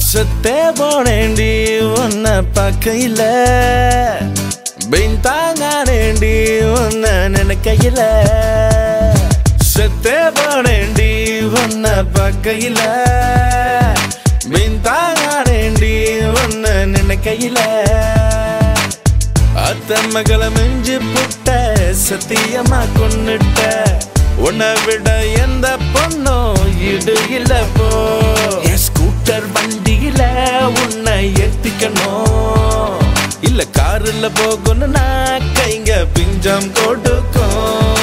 செத்தே போனேண்டி உன்னை பார்க்கையில பின்தாங்கானேண்டி உன்னை நினைக்கையில செத்தே போனேண்டி உன்னை பார்க்கையில பின்தாங்கானேண்டி உன்னை நினைக்கையில அத்த மகளை மிஞ்சி புட்ட சத்தியமா கொன்னுட்ட உன்னை விட எந்த பொண்ணும் இடு இல்ல போ என் ஸ்கூட்டர் வண்டியில உன்னை ஏத்திக்கணும் இல்ல காருல போகணும்னா கைங்க பிஞ்சம் கூட